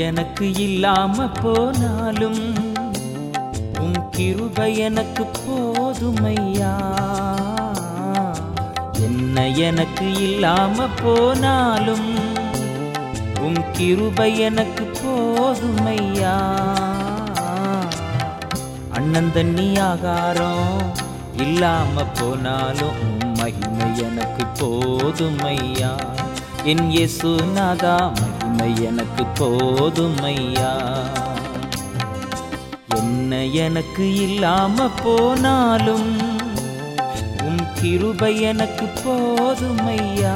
எனக்கு இல்லாம போனாலும் உன் கிருபை எனக்கு போதுமையா என்ன எனக்கு இல்லாம போனாலும் உன் கிருபை எனக்கு போதுமையா அண்ணன் தண்ணி ஆகாரம் இல்லாம போனாலும் உன் மகிமை எனக்கு போதுமையா என் இயேசுநாதா மகிமை எனக்கு போதுமையா என்ன எனக்கு இல்லாம போனாலும் உன் கிருபை எனக்கு போதுமையா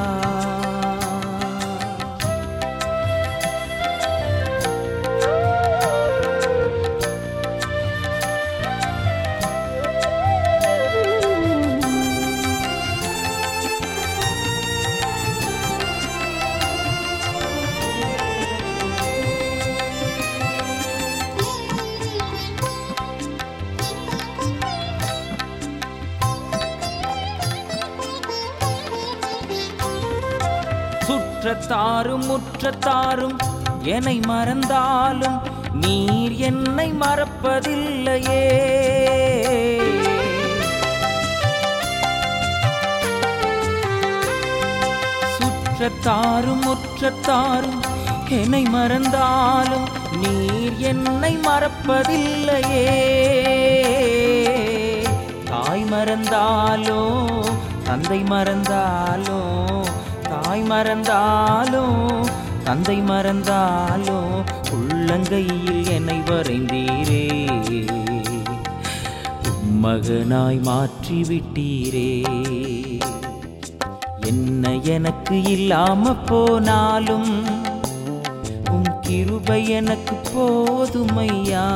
சுற்றத்தாரும் முற்றத்தாரும் என்னை மறந்தாலும் நீர் என்னை மறப்பதில்லையே சுற்றத்தாரும் முற்றத்தாரும் என்னை மறந்தாலும் நீர் என்னை மறப்பதில்லையே தாய் மறந்தாலோ தந்தை மறந்தாலோ தாய் மறந்தாலோ தந்தை மறந்தாலோ உள்ளங்கையில் என்னை வரைந்தீரே மகனாய் மாற்றி விட்டீரே என்ன எனக்கு இல்லாம போனாலும் உன் கிருபை எனக்கு போதுமையா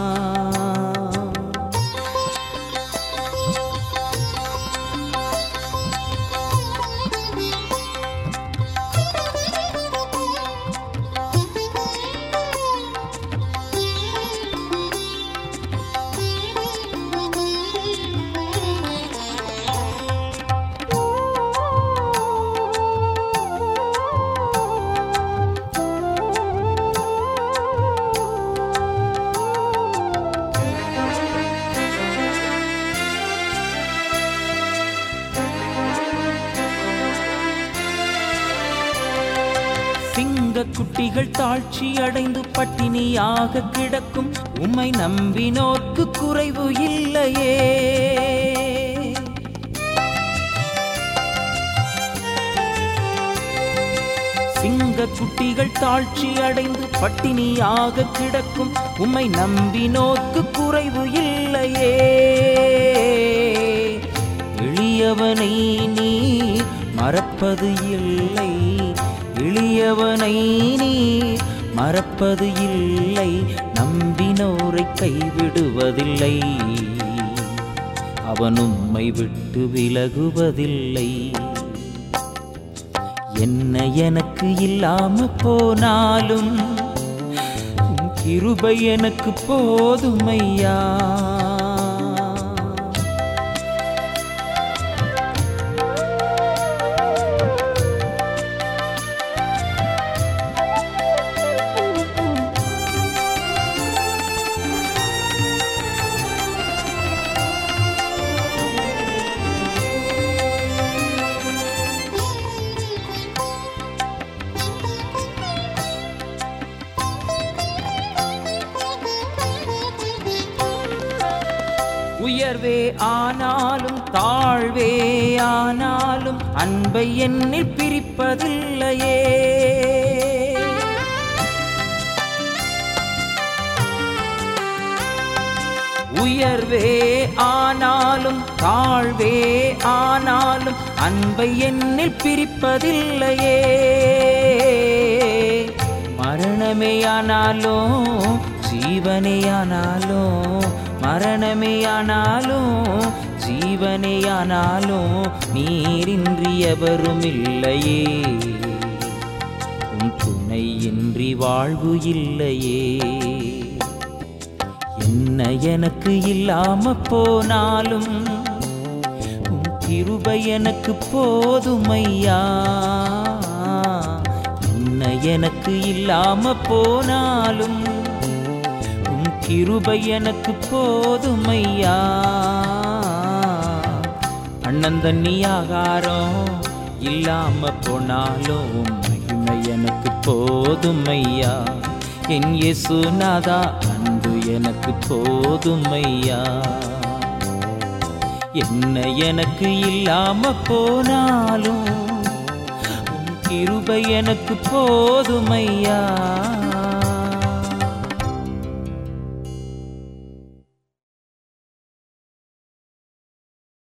சிங்க குட்டிகள் தாழ்ச்சி அடைந்து பட்டினியாக கிடக்கும் உம்மை நம்பினோர்க்கு குறைவு இல்லையே சிங்க குட்டிகள் தாழ்ச்சி அடைந்து பட்டினியாக கிடக்கும் உம்மை நம்பினோர்க்கு குறைவு இல்லையே எளியவனை நீ மறப்பது இல்லை எளியவனை நீ மறப்பது இல்லை நம்பினோரை கைவிடுவதில்லை அவன் உம்மை விட்டு விலகுவதில்லை என்ன எனக்கு இல்லாம போனாலும் உன் கிருபை எனக்கு போதுமையா உயர்வே ஆனாலும் தாழ்வே ஆனாலும் அன்பை என்னில் பிரிப்பதில்லையே உயர்வே ஆனாலும் தாழ்வே ஆனாலும் அன்பை என்னில் பிரிப்பதில்லையே மரணமேயானாலும் ஜீவனேயானாலும் மரணமேயானாலும் ஜீவனேயானாலும் நீரின்றி எவரும் இல்லையே உன் துணையின்றி வாழ்வு இல்லையே என்ன எனக்கு இல்லாம போனாலும் உன் கிருபை எனக்கு போதுமையா என்ன என்ன எனக்கு இல்லாம போனாலும் உன் கிருபை எனக்கு போதுமையா அண்ணன் தண்ணி ஆகாரம் இல்லாம போனாலும் உன் மகிமை எனக்கு போதுமையா என் இயேசுநாதா அன்பு எனக்கு போதுமையா என்ன எனக்கு இல்லாம போனாலும் உன் கிருபை எனக்கு போதுமையா